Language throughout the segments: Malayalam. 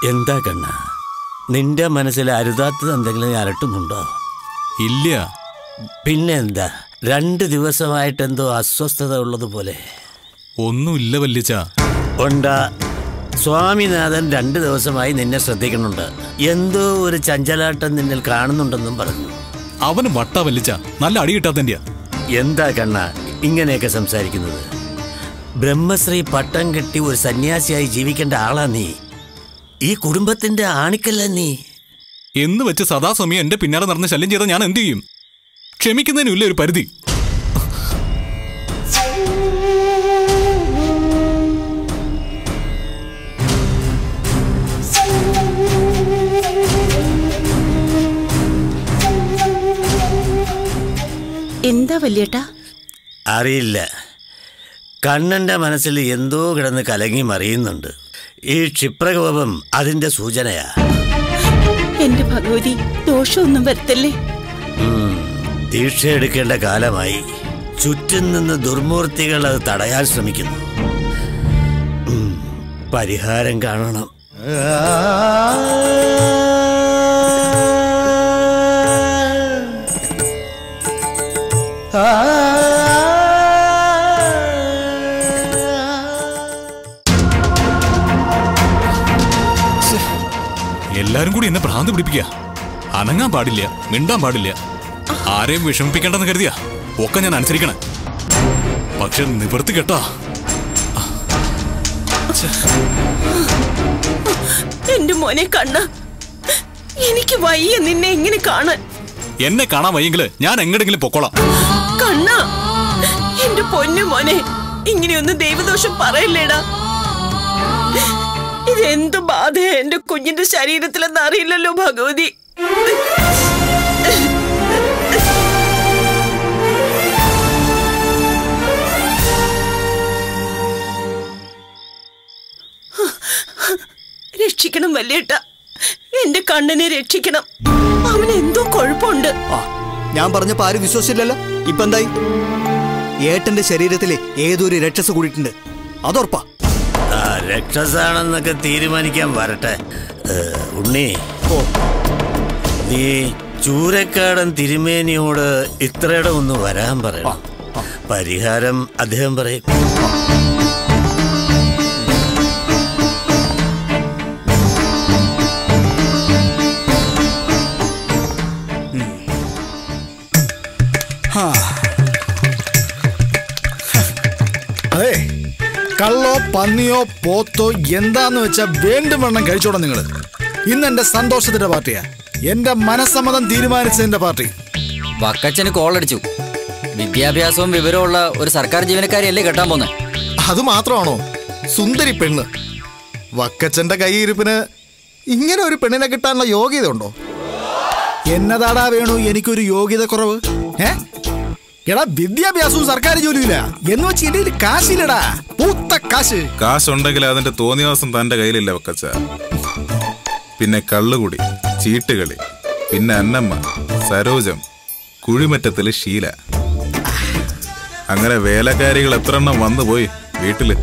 എന്താ കണ്ണ നിന്റെ മനസ്സിൽ അരുതാത്തത് എന്തെങ്കിലും അലട്ടുന്നുണ്ടോ ഇല്ല പിന്നെ എന്താ രണ്ട് ദിവസമായിട്ട് എന്തോ അസ്വസ്ഥത ഉള്ളതുപോലെ ഒന്നുമില്ല വല്യച്ച ഉണ്ടാ സ്വാമിനാഥൻ രണ്ട് ദിവസമായി നിന്നെ ശ്രദ്ധിക്കുന്നുണ്ട് എന്തോ ഒരു ചഞ്ചലാട്ടം നിന്നിൽ കാണുന്നുണ്ടെന്നും പറഞ്ഞു അവന് വട്ട വല്ലിച്ച നല്ല അടി കിട്ടാത്തന്റെയാ എന്താ കണ്ണ ഇങ്ങനെയൊക്കെ സംസാരിക്കുന്നത് ബ്രഹ്മശ്രീ പട്ടം കെട്ടി ഒരു സന്യാസിയായി ജീവിക്കേണ്ട ആളാ നീ ഈ കുടുംബത്തിന്റെ ആണിക്കല്ല നീ എന്ന് വെച്ച് സദാസമയം എന്റെ പിന്നാലെ നടന്ന് ശല്യം ചെയ്താൽ ഞാൻ എന്ത് ചെയ്യും ക്ഷമിക്കുന്നതിനില്ല ഒരു പരിധി എന്താ വല്യേട്ടാ അറിയില്ല കണ്ണന്റെ മനസ്സിൽ എന്തോ കിടന്ന് കലങ്ങി മറിയുന്നുണ്ട് ഈ ക്ഷിപ്രകോപം അതിന്റെ സൂചനയാ എന്റെ ഭഗവതി ദോഷമൊന്നും വരുത്തല്ലേ ഉം, ദീക്ഷ എടുക്കേണ്ട കാലമായി ചുറ്റും നിന്ന് ദുർമൂർത്തികൾ അത് തടയാൻ ശ്രമിക്കുന്നു ഉം, പരിഹാരം കാണണം എല്ലാരും കൂടി എന്നെ ഭ്രാന്ത് പിടിപ്പിക്കുക അനങ്ങാൻ പാടില്ല മിണ്ടാൻ പാടില്ല ആരെയും വിഷമിപ്പിക്കേണ്ടെന്ന് കരുതിയാ ഒക്കെ ഞാൻ അനുസരിക്കണേ പക്ഷെ നിവർത്തി കേട്ടാ എന്റെ മോനെ കണ്ണ എനിക്ക് വയ്യ നിന്നെ എങ്ങനെ കാണാൻ എന്നെ കാണാൻ വയ്യെങ്കില് ഞാൻ എങ്ങടെങ്കിലും പൊക്കോളാം കണ്ണ എന്റെ പൊന്നു മോനെ ഇങ്ങനെയൊന്നും ദൈവദോഷം പറയല്ലേടാ ഇതെന്ത് ബാധയാ എന്റെ കുഞ്ഞിന്റെ ശരീരത്തിലെന്ന് അറിയില്ലല്ലോ ഭഗവതി രക്ഷിക്കണം വല്യേട്ട എന്റെ കണ്ണനെ രക്ഷിക്കണം അവന് എന്തോ കുഴപ്പമുണ്ട് ആ ഞാൻ പറഞ്ഞപ്പോ ആരും വിശ്വസിച്ചില്ലല്ലോ ഇപ്പൊ എന്തായി ഏട്ടന്റെ ശരീരത്തിലെ ഏതൊരു രക്ഷസ് കൂടിയിട്ടുണ്ട് അതുറപ്പാ ആ, രക്ഷസാണെന്നൊക്കെ തീരുമാനിക്കാൻ വരട്ടെ ഏ, ഉണ്ണി ഓ നീ ചൂരക്കാടൻ തിരുമേനിയോട് ഇത്രയിടം ഒന്ന് വരാൻ പറയണം പരിഹാരം അദ്ദേഹം പറയും അതെ കള്ളോ പന്നിയോ പോത്തോ എന്താന്ന് വെച്ചാ വേണ്ടും വണ്ണം കഴിച്ചോടാ നിങ്ങള് ഇന്ന് എന്റെ സന്തോഷത്തിന്റെ പാർട്ടിയാ എന്റെ മനസ്സമ്മതം തീരുമാനിച്ചതിന്റെ പാർട്ടി വക്കച്ചന് കോളടിച്ചു വിദ്യാഭ്യാസവും വിവരമുള്ള ഒരു സർക്കാർ ജീവനക്കാരിയല്ലേ കെട്ടാൻ പോന്നെ അത് മാത്രമാണോ സുന്ദരി പെണ്ണ് വക്കച്ചന്റെ കൈയിരിപ്പിന് ഇങ്ങനെ ഒരു പെണ്ണിനെ കിട്ടാനുള്ള യോഗ്യത ഉണ്ടോ എന്നതാടാ വേണു എനിക്കൊരു യോഗ്യത കുറവ് ഏ എടാ വിദ്യാഭ്യാസവും സർക്കാർ ജോലിയില്ല എന്ന് വെച്ച് എന്റെ കയ്യില് കാശില്ലടാ പൂത്ത കാശ് കാശുണ്ടെങ്കിൽ അതിന്റെ തോന്നിവാസം തന്റെ കയ്യിലില്ല വക്കച്ച പിന്നെ കള്ളുകുടി ചീട്ടുകളി പിന്നെ അന്നമ്മ സരോജം കുഴിമറ്റത്തില് ശീല അങ്ങനെ വേലക്കാരികൾ എത്ര എണ്ണം വന്നുപോയി വീട്ടില്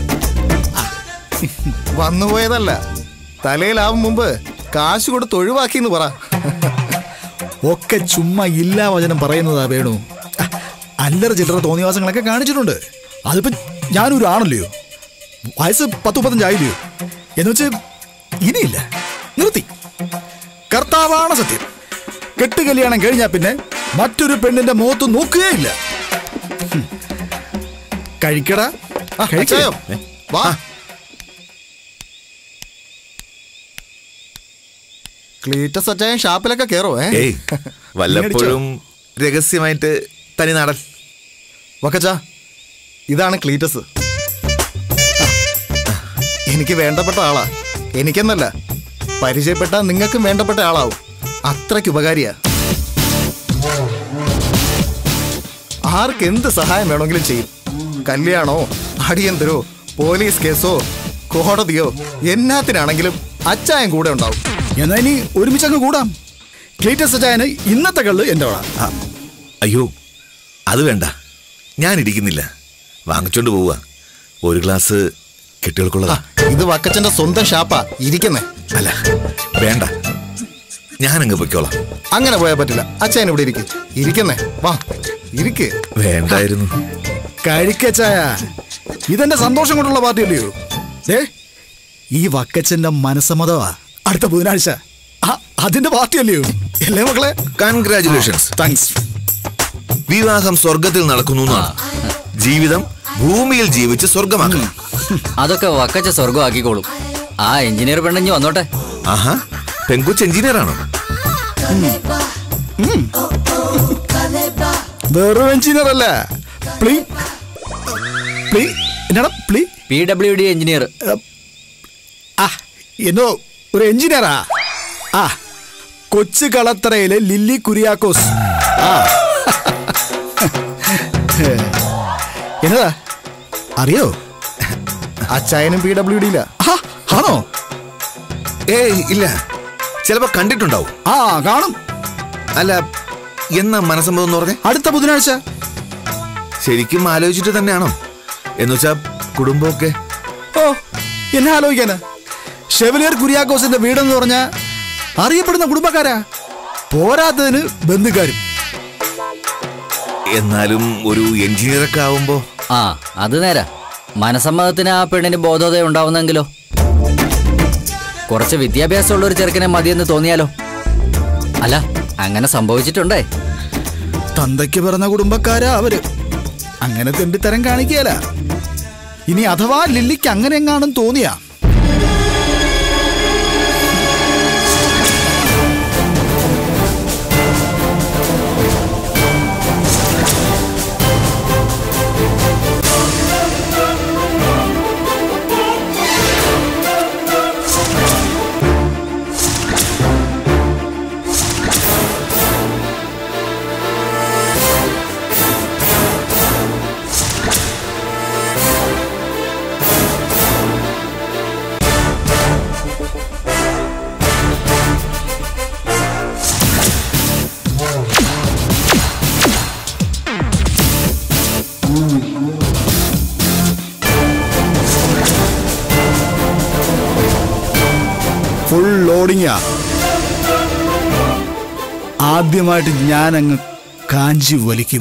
വന്നുപോയതല്ല തലയിലാവും മുമ്പ് കാശ് കൊടുത്ത് ഒഴിവാക്കിന്ന് പറ ഒക്കെ ചുമ്മാ ഇല്ലാ വചനം പറയുന്നതാ വേണു അ, അല്ലറ ചില്ലറ തോന്നിവാസങ്ങളൊക്കെ കാണിച്ചിട്ടുണ്ട് അതിപ്പോ ഞാനൊരു ആണല്ലയോ വയസ്സ് പത്ത് മുപ്പത്തഞ്ചായില്ലയോ എന്ന് വെച്ച് ഇനിയില്ല നിർത്തി കർത്താവാണ് സത്യം കെട്ട് കല്യാണം കഴിഞ്ഞാ പിന്നെ മറ്റൊരു പെണ്ണിന്റെ മുഖത്ത് നോക്കുകയില്ല ഹും. കഴിക്കടാ ആ, കഴിക്ക്. അച്ചായോ? വാ ക്ലീറ്റസ് അച്ചായൻ ഷാപ്പിലൊക്കെ കേറോ ഏ ഏയ് വല്ലപ്പോഴും രഹസ്യമായിട്ട് തനി നാടൻ വക്കച്ച ഇതാണ് ക്ലീറ്റസ് എനിക്ക് വേണ്ടപ്പെട്ട ആളാ എനിക്കെന്നല്ല പരിചയപ്പെട്ട നിങ്ങൾക്കും വേണ്ടപ്പെട്ട ആളാവും അത്രയ്ക്ക് ഉപകാരിയാ ആർക്ക് എന്ത് സഹായം വേണമെങ്കിലും ചെയ്യും കല്യാണോ അടിയന്തരോ പോലീസ് കേസോ കോടതിയോ എന്നാത്തിനാണെങ്കിലും അച്ചായൻ കൂടെ ഉണ്ടാവും എന്നാ ഇനി ഒരുമിച്ചങ്ങ് കൂടാം ക്ലീറ്റസ് ചായന് ഇന്നത്തെ കള്ള് എന്റെ വള ആ, അയ്യോ അത് വേണ്ട ഞാൻ ഇരിക്കുന്നില്ല വാങ്ങിച്ചോണ്ട് പോവുക ഒരു ഗ്ലാസ് കെട്ടികൾക്കുള്ളതാ ഇത് വക്കച്ചന്റെ സ്വന്തം ഷാപ്പാ ഇരിക്കുന്നേ അല്ല വേണ്ട ഞാനങ്ങ് പൊയ്ക്കോളാം അങ്ങനെ പോയാൽ പറ്റില്ല അച്ഛൻ ഇവിടെ ഇരിക്ക് ഇരിക്കുന്നേ വാ ഇരിക്ക് വേണ്ടായിരുന്നു കഴിക്കച്ചായ ഇതെന്റെ സന്തോഷം കൊണ്ടുള്ള പാർട്ടി അല്ലയോ ദേ ഈ വക്കച്ചന്റെ മനസ്സമ്മതമാ അടുത്ത ബുധനാഴ്ച ആ, അതിന്റെ പാർട്ടി അല്ലയോ അല്ലേ മക്കളെ കൺഗ്രാചുലേഷൻസ് താങ്ക്സ് വിവാഹം സ്വർഗത്തിൽ നടക്കുന്നു എന്നാണ് ജീവിതം ഭൂമിയിൽ ജീവിച്ച് സ്വർഗമാക്കണം അതൊക്കെ വക്കച്ച സ്വർഗമാക്കിക്കോളും ആ എഞ്ചിനീയർ പെണ്ണഞ്ഞ് വന്നോട്ടെ ആഹാ പെങ്കുച്ച് എഞ്ചിനീയർ ആണോ വെറും എഞ്ചിനീയർ അല്ല പ്ലീ പ്ലീ എന്നാടാ പ്ലീ പി ഡബ്ല്യു ഡി എഞ്ചിനീയർ ആ എന്നോ ഒരു എഞ്ചിനീയറാ ആ കൊച്ചു കളത്തറയിലെ ലില്ലി കുര്യാക്കോസ് ആ എന്നതാ അറിയോ അച്ചായനും പി ഡബ്ല്യു ഡിയില്ല ആ, ആണോ ഏയ് ഇല്ല ചിലപ്പോ കണ്ടിട്ടുണ്ടാവും ആ കാണും അല്ല എന്നാ മനസ്സമ്മതം എന്ന് പറഞ്ഞേ അടുത്ത ബുധനാഴ്ച ശരിക്കും ആലോചിച്ചിട്ട് തന്നെയാണോ എന്നുവെച്ചാ കുടുംബമൊക്കെ ഓ എന്നെ ആലോചിക്കാന് ഷെവലിയർ കുര്യാക്കോസിന്റെ വീടെന്ന് പറഞ്ഞ അറിയപ്പെടുന്ന കുടുംബക്കാരാ പോരാത്തതിന് ബന്ധുക്കാരും എന്നാലും ഒരു എഞ്ചിനീയറൊക്കെ ആവുമ്പോ ആ അത് നേരാ മനസമ്മതത്തിന് ആ പെണ്ണിന് ബോധോദയം ഉണ്ടാവുന്നെങ്കിലോ കുറച്ച് വിദ്യാഭ്യാസമുള്ള ഒരു ചെറുക്കനെ മതിയെന്ന് തോന്നിയാലോ അല്ല അങ്ങനെ സംഭവിച്ചിട്ടുണ്ടേ തന്തയ്ക്ക് പിറന്ന കുടുംബക്കാരാ അവര് അങ്ങനെ തെണ്ടിത്തരം കാണിക്കല ഇനി അഥവാ ലില്ലിക്ക് അങ്ങനെ എങ്ങാനും തോന്നിയാ ഫുൾ ലോഡിങ്ങാ ആദ്യമായിട്ട് ഞാൻ അങ്ങ് കാഞ്ചി വലിക്കും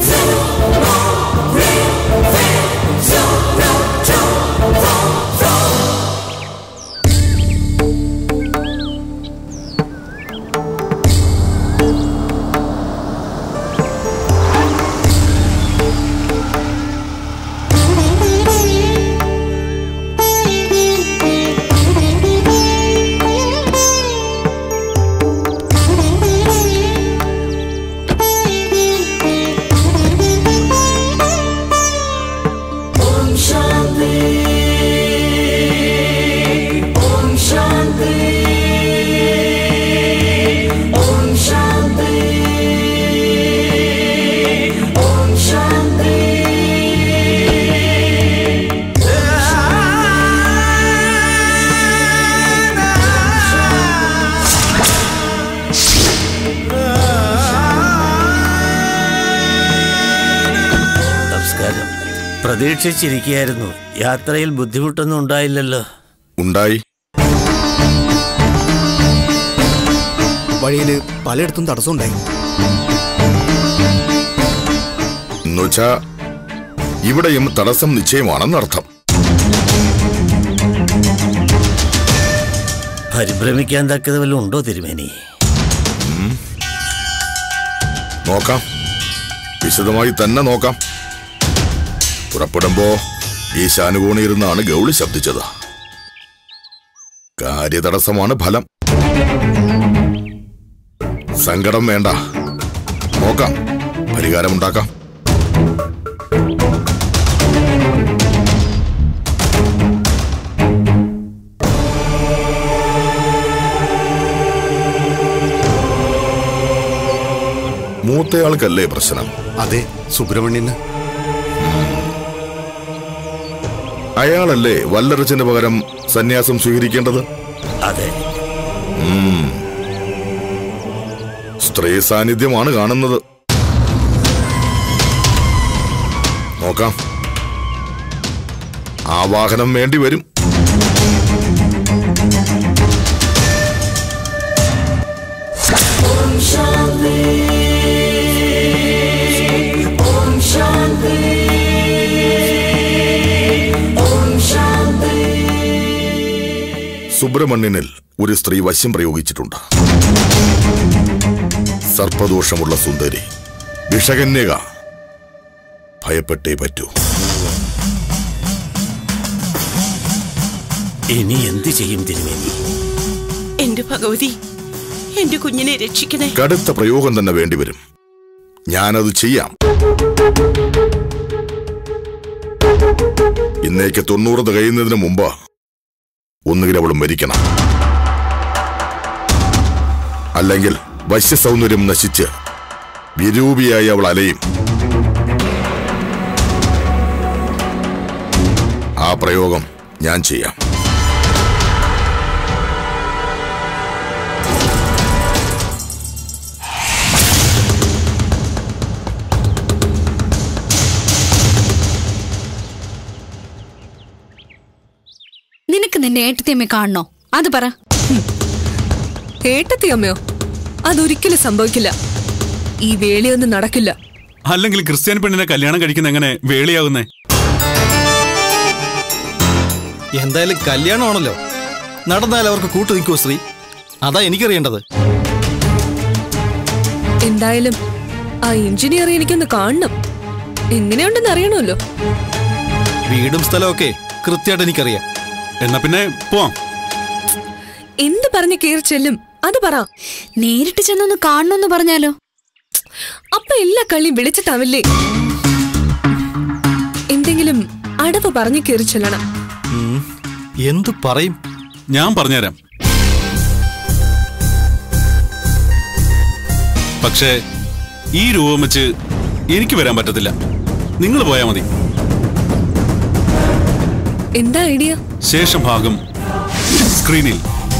നമസ്കാരം പ്രതീക്ഷിച്ചിരിക്കുകയായിരുന്നു യാത്രയിൽ ബുദ്ധിമുട്ടൊന്നും ഉണ്ടായില്ലല്ലോ ഉണ്ടായി വഴിയിൽ പലയിടത്തും തടസ്സമുണ്ടായി എന്നുവച്ചാ ഇവിടെയും തടസ്സം നിശ്ചയമാണെന്നർത്ഥം പരിഭ്രമിക്കാൻ തക്കത് വല്ലതും ഉണ്ടോ തിരുമേനി നോക്കാം വിശദമായി തന്നെ നോക്കാം പുറപ്പെടുമ്പോ ഈ ശാനുകോണിയിരുന്നാണ് ഗൗളി ശബ്ദിച്ചത് കാര്യതടസ്സമാണ് ഫലം സങ്കടം വേണ്ട നോക്കാം പരിഹാരമുണ്ടാക്കാം മൂത്തയാൾക്കല്ലേ പ്രശ്നം അതെ സുബ്രഹ്മണ്യന് അയാളല്ലേ വല്ലറച്ചന് പകരം സന്യാസം സ്വീകരിക്കേണ്ടത് അതെ ഉം. സ്ത്രീ സാന്നിധ്യമാണ് കാണുന്നത് നോക്കാം ആവാഹനം വേണ്ടി വരും സുബ്രഹ്മണ്യനിൽ ഒരു സ്ത്രീ വശ്യം പ്രയോഗിച്ചിട്ടുണ്ട് സർപ്പദോഷമുള്ള സുന്ദരി വിഷകന്യക ഭയപ്പെട്ടേ പറ്റൂ ഇനി എന്ത് ചെയ്യും തിരുമേനി എന്റെ ഭഗവതി എന്റെ കുഞ്ഞിനെ രക്ഷിക്കണേ കടുത്ത പ്രയോഗം തന്നെ വേണ്ടിവരും ഞാനത് ചെയ്യാം ഇന്നേക്ക് തൊണ്ണൂറ് തികയുന്നതിന് മുമ്പ് ഒന്നുകിൽ അവൾ മരിക്കണം അല്ലെങ്കിൽ വശ്യസൗന്ദര്യം നശിച്ച് വിരൂപിയായി അവൾ അലയും ആ പ്രയോഗം ഞാൻ ചെയ്യാം നിനക്ക് നിന്റെ ഏട്ടത്തിയമ്മയെ കാണണോ അത് പറ ഏട്ടത്തി അമ്മയോ അതൊരിക്കലും സംഭവിക്കില്ല ഈ വേളിയൊന്നും നടക്കില്ല അല്ലെങ്കിൽ ക്രിസ്ത്യാനി പെണ്ണിനെ കല്യാണം കഴിക്കുന്ന എങ്ങനെ വേളിയാകുന്നേ എന്തായാലും കല്യാണമാണല്ലോ നടന്നാൽ അവർക്ക് കൂട്ടു നിൽക്കുമോ ശ്രീ അതാ എനിക്കറിയേണ്ടത് എന്തായാലും ആ എഞ്ചിനീയർ എനിക്കൊന്ന് കാണണം എങ്ങനെയുണ്ടെന്ന് അറിയണമല്ലോ വീടും സ്ഥലമൊക്കെ കൃത്യമായിട്ട് എനിക്കറിയാം എന്നാ പിന്നെ പോവാം എന്ത് പറഞ്ഞ് കയറി ചെല്ലും അത് പറ നേരിട്ട് ചെന്നൊന്ന് കാണണമെന്ന് പറഞ്ഞാലോ അപ്പൊ എല്ലാ കളിയും വിളിച്ചിട്ടാവില്ലേ എന്തെങ്കിലും അടവ് പറഞ്ഞു കയറി ചെല്ലണം എന്തു പറയും ഞാൻ പറഞ്ഞുതരാം പക്ഷേ ഈ രൂപം വെച്ച് എനിക്ക് വരാൻ പറ്റത്തില്ല നിങ്ങൾ പോയാൽ മതി എന്താ ഐഡിയ ശേഷം ഭാഗം സ്ക്രീനിൽ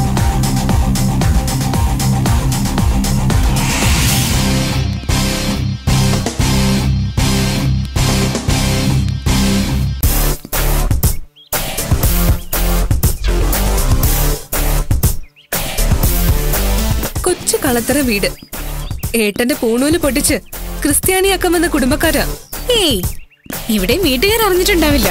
കൊച്ചു കളത്തറ വീട് ഏട്ടന്റെ പൂണൂല് പൊട്ടിച്ച് ക്രിസ്ത്യാനിയാക്കാമെന്ന കുടുംബക്കാരാ ഏയ് ഇവിടെ വീട്ടുകാർ അറിഞ്ഞിട്ടുണ്ടാവില്ല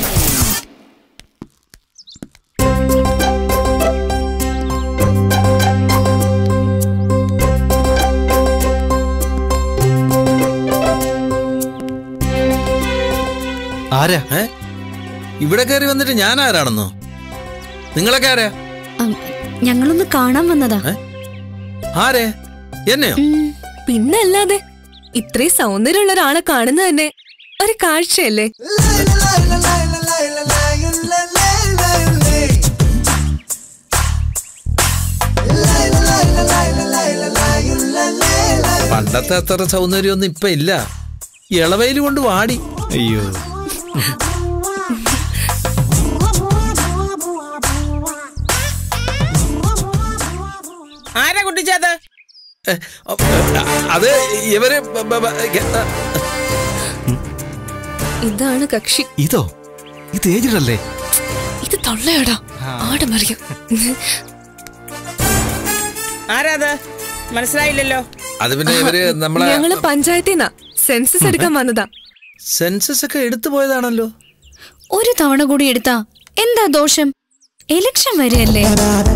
ആരാ ഇവിടെ കയറി വന്നിട്ട് ഞാൻ ആരാണെന്നോ നിങ്ങളൊക്കെ ആരാ ഉം, ഞങ്ങളൊന്ന് കാണാൻ വന്നതാ ആരേ എന്നെയോ പിന്നല്ലാതെ ഇത്രയും സൗന്ദര്യമുള്ള ഒരാളെ കാണുന്നത് തന്നെ ഒരു കാഴ്ചയല്ലേ പണ്ടത്തെ അത്ര സൗന്ദര്യമൊന്നും ഇപ്പൊ ഇല്ല ഇളവയിൽ കൊണ്ട് വാടി അയ്യോ ആരാ കുട്ടിച്ചത് അത് ഇവര് ബ- ബ- ബ- ഗ- ഇതാണ് കക്ഷി ഇതോ ഇത് ഏജിലല്ലേ ഇത് തൊള്ളയാടാ ആടമറിയും ആരാത് മനസ്സിലായില്ലല്ലോ അത് പിന്നെ ഇവര് നമ്മളെ ഞങ്ങള് പഞ്ചായത്തിന്നാ സെൻസസ് എടുക്കാൻ വന്നതാ സെൻസസ് ഒക്കെ എടുത്തു പോയതാണല്ലോ ഒരു തവണ കൂടി എടുത്താ എന്താ ദോഷം എലക്ഷൻ വരെയല്ലേ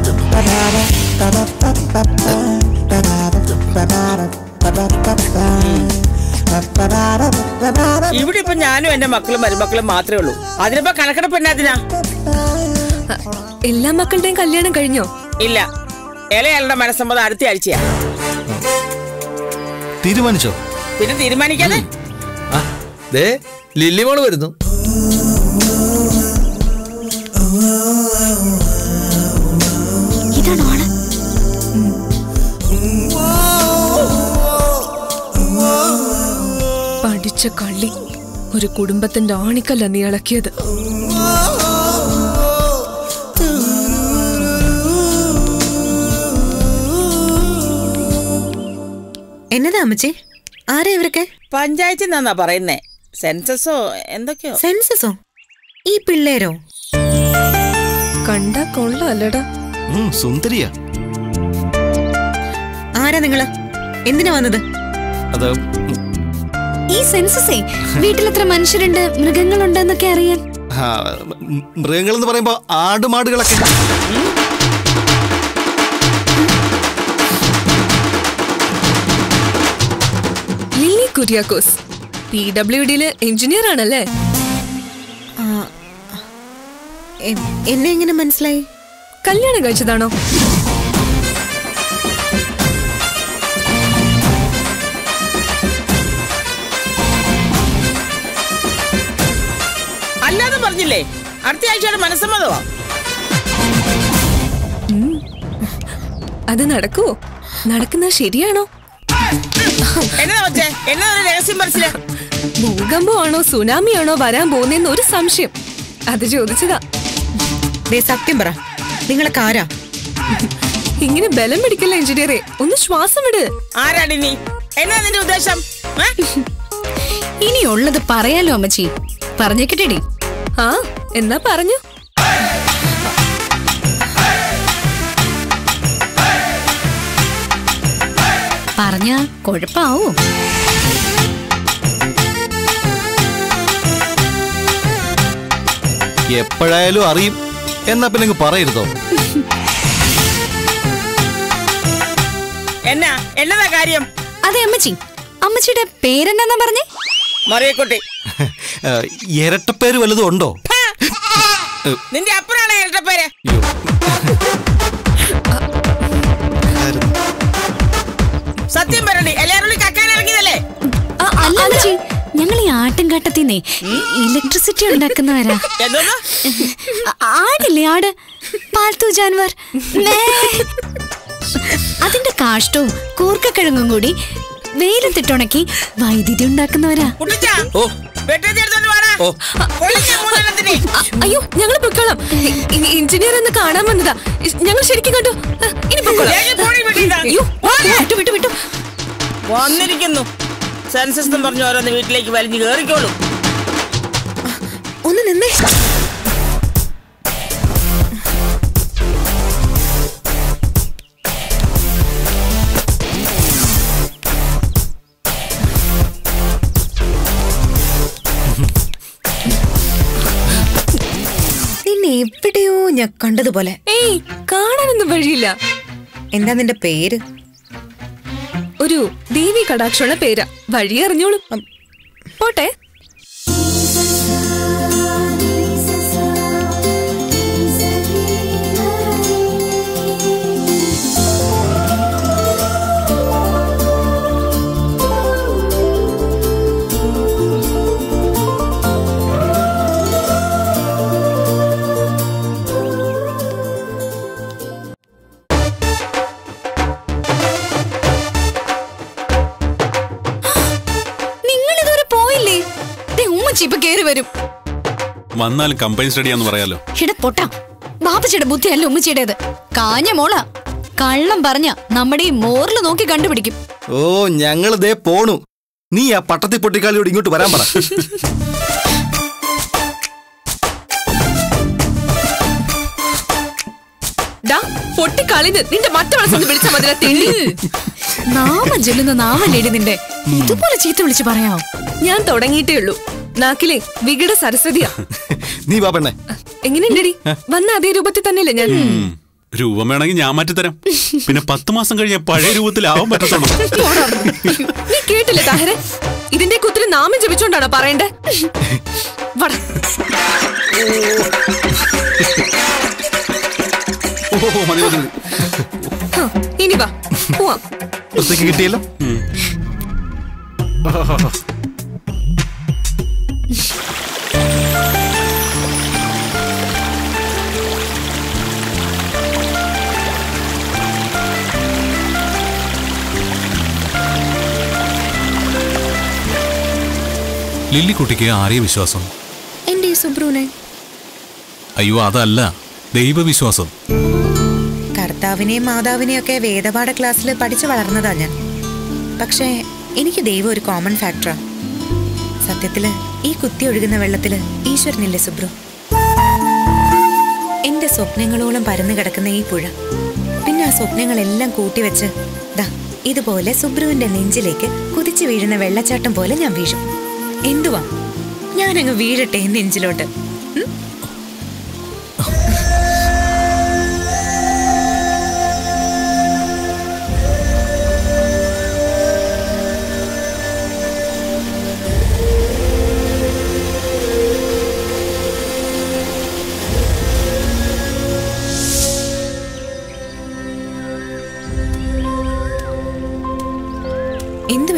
ഇവിടെ ഇപ്പൊ ഞാനും എന്റെ മക്കളും മരുമക്കളും മാത്രമേ ഉള്ളൂ അതിനിപ്പോ കണക്കെടുപ്പ് എന്നാതിനാ എല്ലാ മക്കളുടെയും കല്യാണം കഴിഞ്ഞോ ഇല്ല ഇളയാളുടെ മനസ്സമ്മതം അടുത്ത ആഴ്ചയാ തീരുമാനിച്ചോ പിന്നെ തീരുമാനിക്കാതെ ആ ദേ ലില്ലിമോള് വരുന്നു ഇതാണ് ആള് പഠിച്ച കള്ളി ഒരു കുടുംബത്തിന്റെ ആണിക്കല്ല നീ ഇളക്കിയത് എന്നതാ അമ്മച്ചി ആരാ ഇവരൊക്കെ പഞ്ചായത്തിൽ നിന്നാ പറയുന്നേ സെൻസസോ എന്തൊക്കെയോ സെൻസസോ ഈ പിള്ളേരോ കണ്ടാ കൊള്ളാല്ലടാ സുന്ദരിയാ ആരാ നിങ്ങള് എന്തിനാ വന്നത് അത് ഈ സെൻസസേ വീട്ടിലെത്ര മനുഷ്യരുണ്ട് മൃഗങ്ങളുണ്ട് എന്നൊക്കെ അറിയാൻ മൃഗങ്ങൾ എന്ന് പറയുമ്പോ ആടുമാടുകളൊക്കെ കുര്യാക്കോസ് പി ഡബ്ല്യു ഡിയില് എഞ്ചിനീയർ ആണല്ലേ ആ, എ- എന്നെ എങ്ങനെ മനസ്സിലായി കല്യാണം കഴിച്ചതാണോ അല്ലാതെ പറഞ്ഞില്ലേ അടുത്ത ആഴ്ചയുടെ മനസ്സമ്മതമാ അത് നടക്കുവോ നടക്കുന്നത് ശരിയാണോ എന്നതാ വെച്ചേ എന്നതാ ഒരു രഹസ്യം മനസ്സിലാ ഭൂകമ്പമാണോ സുനാമിയാണോ വരാൻ പോകുന്നതെന്ന് ഒരു സംശയം അത് ചോദിച്ചതാ ദേ സത്യം പറ നിങ്ങളൊക്കെ ആരാ ഇങ്ങനെ ബലം പിടിക്കല്ല എഞ്ചിനീയറെ ഒന്ന് ശ്വാസം വിട് ആരാടി നീ എന്നാ നിന്റെ ഉദ്ദേശം ഏ? ഇനിയുള്ളത് പറയാലോ അമ്മച്ചി പറഞ്ഞേക്കട്ടെടി ആ എന്നാ പറഞ്ഞു പറഞ്ഞ കൊഴപ്പാവോ എപ്പോഴായാലും അറിയും എന്നാ പിന്നെ ഇങ്ങ് പറയരുതോ എന്നാ എന്നതാ കാര്യം അതെ അമ്മച്ചി അമ്മച്ചിയുടെ പേരെന്നാ പറഞ്ഞേ മറിയക്കുട്ടി ഏഹ്, ഇരട്ടപ്പേര് വല്ലതും ഉണ്ടോ നിന്റെ അപ്പനാണ് ഇരട്ടപ്പേര് സത്യം പറയണി എല്ലാവരും കക്കാൻ ഇറങ്ങിയതല്ലേ ആ, അല്ല അമ്മച്ചി ഞങ്ങൾ ഈ ആട്ടുംകാട്ടത്തിന്നേ ഇലക്ട്രിസിറ്റി ഉണ്ടാക്കുന്നവരാ എന്തോന്ന് ആ- ആടില്ലേ ആട് പാൽത്തു ജാൻവർ മേ. അതിന്റെ കാഷ്ടവും കൂർക്കക്കിഴങ്ങും കൂടി വെയിലത്തിട്ടുണക്കി വൈദ്യുതി ഉണ്ടാക്കുന്നവരാ കുട്ടിച്ചാ ഓ വെട്ടത്തി എടുത്തോണ്ട് വാടാ ഓ കൊള്ളിച്ച മൂന്നെണ്ണത്തിനെ അ- അയ്യോ ഞങ്ങൾ പൊയ്ക്കോളാം ഇ- ഇ- എഞ്ചിനീയർ എന്ന് കാണാൻ വന്നതാ ഞങ്ങൾ ശരിക്കും കണ്ടു ആ, ഇനി പൊയ്ക്കോളാം വേഗം പോടി വെട്ടിയിതാ. അയ്യോ വിട്ടു വിട്ടു വിട്ടു വന്നിരിക്കുന്നു സെൻസസ് എന്ന് പറഞ്ഞ് ഓരോന്ന് വീട്ടിലേക്ക് വലിഞ്ഞു കേറിക്കോളൂ ഒന്ന് നിന്നേ നിന്നെ എവിടെയോ ഞാൻ കണ്ടതുപോലെ ഏയ് കാണാനൊന്നും വഴിയില്ല എന്താ നിന്റെ പേര് ഒരു ദേവി കടാക്ഷമുള്ള പേരാ വഴി അറിഞ്ഞോളും പോട്ടെ നിങ്ങൾ ഇതുവരെ പോയില്ലേ ദേ ഉമ്മച്ചി ഇപ്പൊ കേറി വരും വന്നാലും കമ്പനി സ്റ്റഡിയാന്ന് പറയാലോ ഇട പൊട്ടാ ബാപ്പച്ചിയുടെ ബുദ്ധിയല്ല ഉമ്മച്ചിയുടേത് കാഞ്ഞ മോള കള്ളം പറഞ്ഞ നമ്മുടെ ഈ മോറിൽ നോക്കി കണ്ടുപിടിക്കും ഓ ഞങ്ങൾ ദേ പോണു നീ ആ പട്ടത്തി പൊട്ടിക്കാളിയോട് ഇങ്ങോട്ട് വരാൻ പറ ഡാ പൊട്ടിക്കളിന്ന് നിന്റെ മറ്റവളെ ചെന്ന് വിളിച്ച മതില തെണ്ടി നാമം ചെല്ലുന്ന നാമല്ലേടി നിന്റെ ഇതുപോലെ ചീത്ത വിളിച്ച് പറയാമോ ഞാൻ തുടങ്ങിയിട്ടേ ഉള്ളൂ നാക്കിലെ വികട സരസ്വതിയാ നീ വാ പെണ്ണെ എങ്ങനെയുണ്ടടി വന്ന അതേ രൂപത്തിൽ തന്നെയല്ലേ ഞാൻ രൂപം വേണമെങ്കിൽ ഞാൻ മാറ്റിത്തരാം പിന്നെ പത്ത് മാസം കഴിഞ്ഞ പഴയ രൂപത്തിലാവാൻ പറ്റത്തുള്ളൂ നീ കേട്ടില്ലേ താഹരെ ഇതിന്റെ കുത്തിരി നാമം ജപിച്ചോണ്ടാണോ പറയണ്ടേ വട ഓ മതി മതി മതി. ഹ, ഇനി വാ പോവാം പുറത്തേക്ക് കിട്ടിയല്ലോ ലില്ലിക്കുട്ടിക്ക് ആരെയും വിശ്വാസം എന്റെ ഈ സുബ്രുവിനെ അയ്യോ അതല്ല ദൈവവിശ്വാസം കർത്താവിനെയും മാതാവിനെയും ഒക്കെ വേദപാഠ ക്ലാസ്സിൽ പഠിച്ചു വളർന്നതാ ഞാൻ പക്ഷേ എനിക്ക് ദൈവം ഒരു കോമൺ ഫാക്ടറാ സത്യത്തില് ഈ കുത്തി ഒഴുകുന്ന വെള്ളത്തില് ഈശ്വരനില്ലേ സുബ്രു എന്റെ സ്വപ്നങ്ങളോളം പരന്നു കിടക്കുന്ന ഈ പുഴ പിന്നെ ആ സ്വപ്നങ്ങളെല്ലാം കൂട്ടിവെച്ച് ദാ ഇതുപോലെ സുബ്രുവിന്റെ നെഞ്ചിലേക്ക് കുതിച്ചു വീഴുന്ന വെള്ളച്ചാട്ടം പോലെ ഞാൻ വീഴും എന്തുവാ ഞാനങ്ങ് വീഴട്ടെ നെഞ്ചിലോട്ട് ഉം?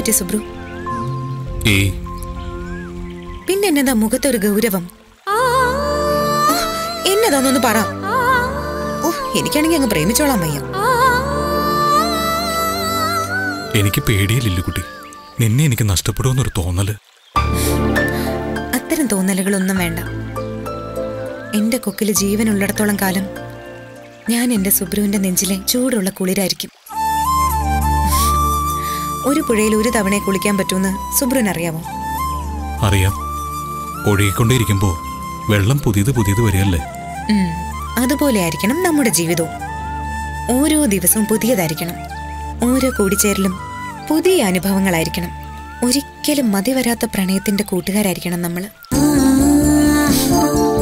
പറ്റി സുബ്രു ഏയ് പിന്നെ എന്നതാ മുഖത്തൊരു ഗൗരവം എന്നതാന്നൊന്ന് പറ ഓ എനിക്കാണെങ്കിൽ അങ്ങ് പ്രേമിച്ചോളാം വയ്യ എനിക്ക് പേടിയില്ല കുട്ടി നിന്നെ എനിക്ക് നഷ്ടപ്പെടുമെന്നൊരു തോന്നല് അത്തരം തോന്നലുകളൊന്നും വേണ്ട എന്റെ കൊക്കില് ജീവനുള്ളിടത്തോളം കാലം ഞാൻ എന്റെ സുബ്രുവിന്റെ നെഞ്ചിലെ ചൂടുള്ള കുളിരായിരിക്കും ഒരു പുഴയിൽ ഒരു തവണയെ കുളിക്കാൻ പറ്റുമെന്ന് സുബ്രുവിന് അറിയാമോ അറിയാം ഒഴുകിക്കൊണ്ടേയിരിക്കുമ്പോ വെള്ളം പുതിയത് പുതിയത് വരികയല്ലേ ഉം, അതുപോലെ ആയിരിക്കണം നമ്മുടെ ജീവിതവും ഓരോ ദിവസവും പുതിയതായിരിക്കണം ഓരോ കൂടിച്ചേരലും പുതിയ അനുഭവങ്ങളായിരിക്കണം ഒരിക്കലും മതി വരാത്ത പ്രണയത്തിന്റെ കൂട്ടുകാരായിരിക്കണം നമ്മൾ